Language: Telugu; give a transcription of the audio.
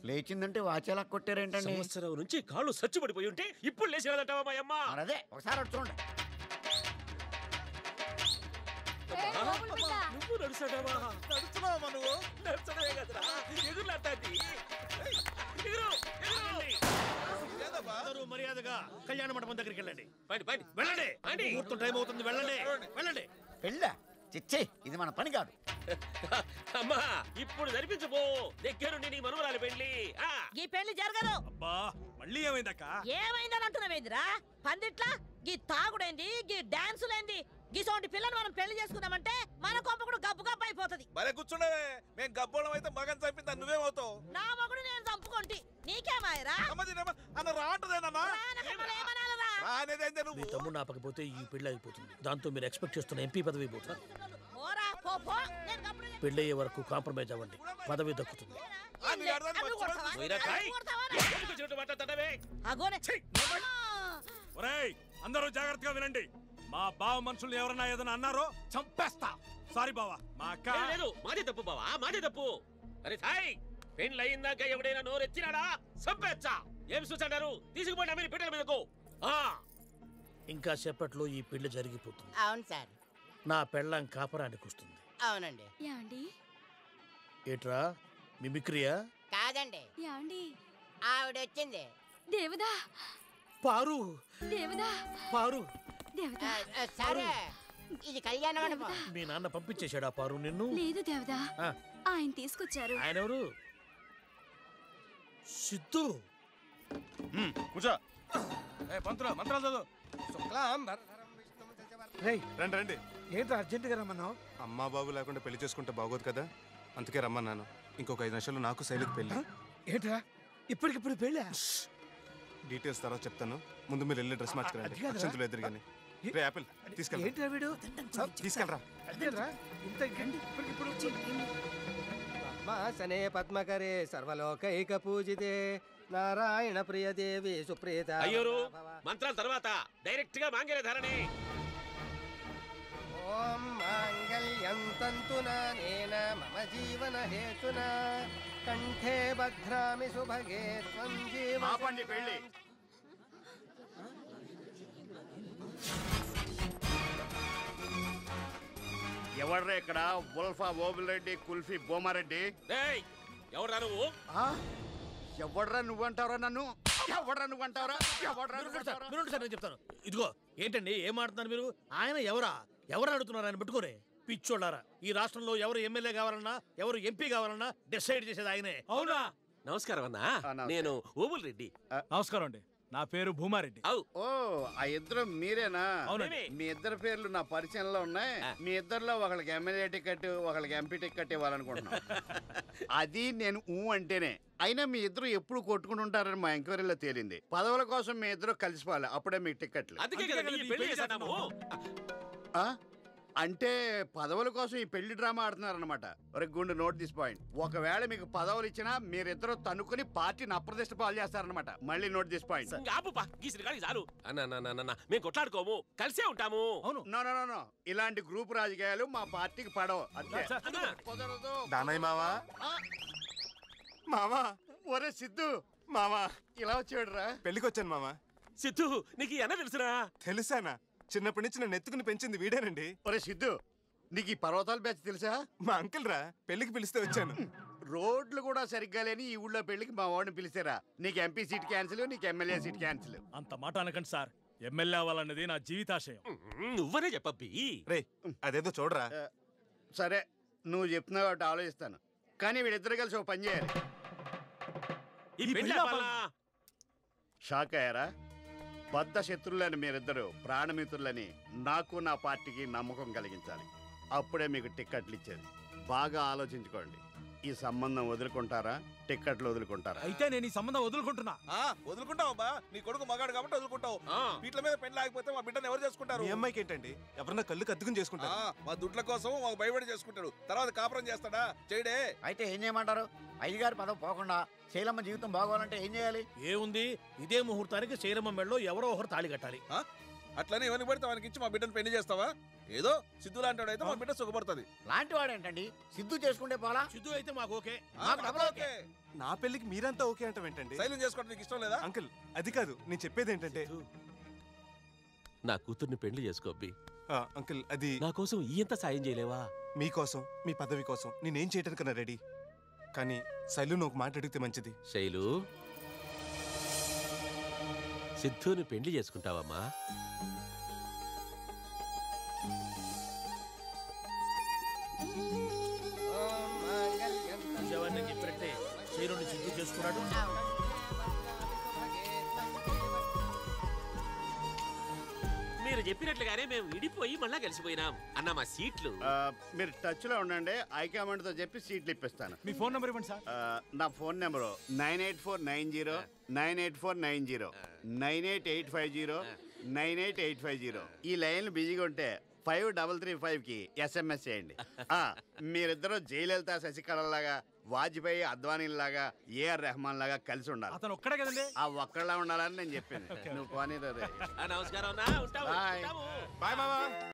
లేచిందంటే వాచేలా కొట్టారేంటండి సంవత్సరం నుంచి కాళ్ళు సచ్చుపడిపోయి ఉంటే ఇప్పుడు లేచినదంటావా మా అమ్మ మరి అదే ఒకసారి అటు చూడండి నువ్వు నడుస్తాడావా నడుస్తున్నావా నువ్వు నడుచడమే కదరా ఎగురులాడతాంది ఎగురు ఎగురు లేదబ్బా అందరూ మర్యాదగా కళ్యాణ మండపం దగ్గరికి వెళ్ళండి పని పని వెళ్ళండి పండి. ముహూర్తం టైం అవుతుంది వెళ్ళండి వెళ్ళండి పెళ్ళా చిచ్చే ఇది మన పని కాదు అమ్మా ఇప్పుడు జరిపించబో దగ్గరుండి నీ మనుమరాలు పెళ్ళి ఆ ఈ పెళ్లి జరగదు అబ్బా మళ్ళీ ఏమైందక్క ఏమైందని అంటున్నావేందిరా పందిట్లా గీ తాగుడేంది గీ డాన్సులేంది గీసోంటి పిల్లని మనం పెళ్లి చేసుకుందామంటే మన కొంప కూడా గబ్బు గబ్బు అయిపోతది భలే కూర్చుండవే మేము గబ్బోళం అయితే మగన్ చంపిందా నువ్వేమవుతావు నా మగుడు నేను చంపుకుంటి నీకేమాయరా అమ్మది అన్న రావట్లేదన్నా రానక మరి ఏమనాలరా? రానేదైందే మీ నువ్వు తమ్ముడు ఆపకపోతే ఈ పెళ్లి అయిపోతుంది దాంతో మీరు ఎక్స్పెక్ట్ చేస్తున్న ఎంపీ పదవి పోతుంది పోరా, పో, పో. నేను గప్పుడు చెప్తా. పెళ్ళయ్యే వరకు కాంప్రమైజ్ అవ్వండి పదవి దక్కుతుంది ఆ, నీ అర్థాన్ని అవి మర్చిపోయి కొడతావా? పోయిరా కాయ్. అవి కొడతావారా? ఎందుకు వచ్చినట్టు మాట్లాడతాడవే అగోనే ఆ. ఒరేయ్ అందరూ జాగ్రత్తగా వినండి మా బావ మనుషులు ఎవరన్నా ఏదైనా అన్నారో చంపేస్తా సారీ బావా మా అక్క లేదు, లేదు మాదే తప్పు బావా మాదే తప్పు అరే సాయ్ పెళ్ళి అయిందాక ఎవడైనా నోరెత్తినాడా సంపేచ్చా ఏం చూసంటారు తీసుకుపోయినా మీరు పెట్టల మీదకు ఆ ఇంకా సేపట్లో ఈ పెళ్లి జరిగిపోతుంది అవును సార్ నా పెళ్ళం కాపరానికి వస్తుంది అవునండి యాండి ఏట్రా మిమిక్రియా కాదండి యాండి ఆవిడ వచ్చింది దేవదా పారు దేవదా పారు దేవదా ఆ, ఆ, సరే ఇది కళ్యాణ మండపం మీ నాన్న పంపించేశాడా పారు నిన్ను లేదు దేవదా ఆ, ఆయన తీసుకొచ్చారు ఆయన ఎవరు సిద్ధు కూర్చో ఏ పంతులు మంత్రాలు చదువు రండి రండి ఏంటి అర్జెంటుగా రమ్మన్నావు అమ్మా బాబు లేకుండా పెళ్లి చేసుకుంటే బాగోదు కదా అందుకే రమ్మన్నాను ఇంకొక ఐదు నిమిషాలు నాకు శైలికి పెళ్లి ఏంట్రా ఇప్పటికిప్పుడు పెళ్ళా డీటెయిల్స్ తర్వాత చెప్తాను ముందు మీరు వెళ్ళి డ్రెస్ మార్చుకురండి అది కాదురా. అక్షంతలు ఎదురుగాని రే యాపిల్ తీసుకెళ్ళరా ఏంట్రా వీడు తీసుకెళ్ళరా అదేరా ఇంత గండి ఇప్పటికిప్పుడు పద్మాసనే పద్మకరే సర్వలోకైక పూజితే నారాయణ ప్రియదేవి సుప్రీత అయ్యోరు మంత్రాల తర్వాత డైరెక్ట్ గా మాంగళ్య ధారణే ఓం మాంగళ్యం తంతునా నేన మమ జీవన హేతునా కంఠే భద్రామి సుభగే త్వం జీవ ఆపండి పెళ్ళి ఎవడ్రా ఇక్కడ బుల్ఫా ఓబులరెడ్డి కుల్ఫీ బోమారెడ్డి ఏయ్ ఎవరా నువ్వు ఆ? ఎవడ్రా నువ్వంటావురా నన్ను ఎవడ్రా నువ్వంటావురా ఎవడ్రా వినండి సార్, నువ్వంటావురా? వినండి సార్ నేను చెప్తాను ఇదిగో ఏంటండి ఏం మాట్లాడుతున్నారు మీరు ఆయన ఎవరా ఎవరు అడుగుతున్నారు ఆయన పెట్టుకోరే పిచ్చోళ్ళారా ఈ రాష్ట్రంలో ఎవరు ఎమ్మెల్యే కావాలన్నా ఎవరు ఎంపీ కావాలన్నా డిసైడ్ చేసేది ఆయనే అవునా నమస్కారం అన్నా ఆ, నమస్కారం. నేను ఓబుల్ రెడ్డి నమస్కారం అండి నా పేరు భూమారెడ్డి అవు ఓ ఆ ఇద్దరు మీరేనా అవునండి. మీ ఇద్దరు పేర్లు నా పరిచయంలో ఉన్నాయి మీ ఇద్దరిలో ఒకళ్ళకి ఎమ్మెల్యే టికెట్ ఒకళ్ళకి ఎంపీ టికెట్ ఇవ్వాలనుకుంటున్నాను అది నేను ఊ అంటేనే అయినా మీ ఇద్దరు ఎప్పుడు కొట్టుకుని ఉంటారని మా ఎంక్వైరీలో తేలింది పదవుల కోసం మీ ఇద్దరు కలిసిపోవాలి అప్పుడే మీ టికెట్లు అందుకే అందుకే కదా కదా ఈ ఈ పెళ్లి పెళ్లి చేస్తున్నాము ఆ? అంటే పదవుల కోసం ఈ పెళ్లి డ్రామా ఆడుతున్నారనమాట ఒరే గుండు నోట్ దిస్ పాయింట్ ఒకవేళ మీకు పదవులు ఇచ్చినా మీరిద్దరు తనుకుని పార్టీని అప్రదిష్ట పాలు చేస్తారనమాట మళ్ళీ నోట్ దిస్ పాయింట్ ఇంకా ఆపు పా గీసిన కాడికి చాలు అన్న అన్న, అన్న అన్న, మేము కొట్లాడుకోము కలిసే ఉంటాము అవును నో నో నో నో ఇలాంటి గ్రూప్ రాజకీయాలు మా పార్టీకి పడవు అంతే అన్న, కుదరదు దానయ్య మావా ఆ, మావా ఒరే సిద్ధు మావా ఇలా వచ్చాడు రా పెళ్లికి వచ్చాను మావా సిద్ధు నీకు ఈ అన్న తెలుసురా తెలుసానా చిన్నప్పటి నుంచి నన్ను ఎత్తుకుని పెంచింది వీడేనండి ఒరే సిద్ధు నీకు ఈ పర్వతాల బ్యాచ్ తెలుసా మా అంకుల్ రా పెళ్లికి పిలిస్తే వచ్చాను రోడ్లు కూడా సరిగ్గా లేని ఈ ఊళ్ళో పెళ్లికి మా వాడిని పిలిచారా నీకు ఎంపీ సీట్ క్యాన్సిల్ నీకు ఎమ్మెల్యే సీట్ క్యాన్సిల్ అంత మాట అనకండి సార్ ఎమ్మెల్యే అవ్వాలన్నది నా జీవితాశయం ఉమ్, నువ్వనే చెప్పబ్బి రే అదేదో చూడరా సరే నువ్వు చెప్తున్నావు కాబట్టి ఆలోచిస్తాను కానీ వీళ్ళిద్దరు కలిసి ఒక పని చేయాలి ఈ ఈ పెళ్లి పెళ్లి ఆపాలా? షాక్ అయ్యారా బద్ద శత్రువులని మీరిద్దరు ప్రాణమిత్రులని నాకు నా పార్టీకి నమ్మకం కలిగించాలి అప్పుడే మీకు టిక్కెట్లు ఇచ్చేది బాగా ఆలోచించుకోండి ఈ సంబంధం వదులుకుంటారా టిక్కెట్లు వదులుకుంటారా అయితే నేను ఈ సంబంధం వదులుకుంటున్నా వదులుకుంటావు అబ్బా నీ కొడుకు మగాడు కాబట్టి వదులుకుంటావు ఆ, వీటిల మీద పెళ్లి ఆగిపోతే మా బిడ్డను ఎవరు చేసుకుంటారు మీ అమ్మాయికి ఏంటండి ఎవరన్నా కళ్ళు కత్తుకుని ఆ, చేసుకుంటారు మా దుడ్ల కోసం మాకు భయపడి చేసుకుంటాడు తర్వాత కాపురం చేస్తాడా చేయడే అయితే ఏం చేయమంటారు అయ్యగారి పదవి పోకుండా శైలమ్మ జీవితం బాగోవాలంటే ఏం చేయాలి ఏముంది ఇదే ముహూర్తానికి శైలమ్మ మెడలో ఎవరో ఒకరు తాళి కట్టాలి అట్లనే ఎవరిని పడితే వానికి ఇచ్చి మా బిడ్డను పెళ్లి చేస్తావా ఏదో సిద్ధు లాంటి అయితే మన బిడ్డ సుఖపడుతుంది లాంటి వాడేంటండి సిద్ధు చేసుకుంటే పోలా సిద్ధు అయితే మాకు ఓకే మాకు డబుల్ ఓకే నా పెళ్లికి మీరంతా ఓకే అంటాం ఏంటండి శైలం చేసుకోవడం నీకు ఇష్టం లేదా అంకుల్ అది కాదు నేను చెప్పేది ఏంటంటే నా కూతుర్ని పెళ్లి చేసుకోబ్బి ఆ, అంకుల్ అది నా కోసం ఈ ఎంత సాయం చేయలేవా మీకోసం మీ పదవి కోసం నేనేం చేయడానికన్నా రెడీ కానీ శైలు ఒక మాట అడిగితే మంచిది శైలు సిద్ధుని పెళ్లి చేసుకుంటావమ్మా ఓం మాంగళ్యం చూసావా నేను చెప్పినట్టే శైలుని సిద్ధు చేసుకున్నాడు మీరు చెప్పినట్లుగానే మేము విడిపోయి మళ్ళా కలిసిపోయినాం అన్న మా సీట్లు ఆ, మీరు టచ్ లో ఉండండి హైకమాండ్ తో చెప్పి సీట్లు ఇప్పిస్తాను మీ ఫోన్ నెంబర్ ఇవ్వండి సార్ ఆ, నా phone number nine eight four nine zero nine eight four nine zero nine eight eight five zero nine eight eight five zero ఈ లైన్లు బిజీగా ఉంటే ఫైవ్ డబల్ త్రీ ఫైవ్ కి ఎస్ఎంఎస్ చేయండి ఆ, మీరిద్దరూ జయలలిత శశికళ లాగా వాజ్పేయి అద్వానీ లాగా ఏఆర్ రెహమాన్ లాగా కలిసి ఉండాలి అతను ఒక్కడే కదండి ఆ ఒక్కళ్ళ ఉండాలని నేను చెప్పింది నువ్వు పోనీ రే ఆ, నమస్కారం అన్నా ఉంటాము Bye. ఉంటాము బాయ్ మామా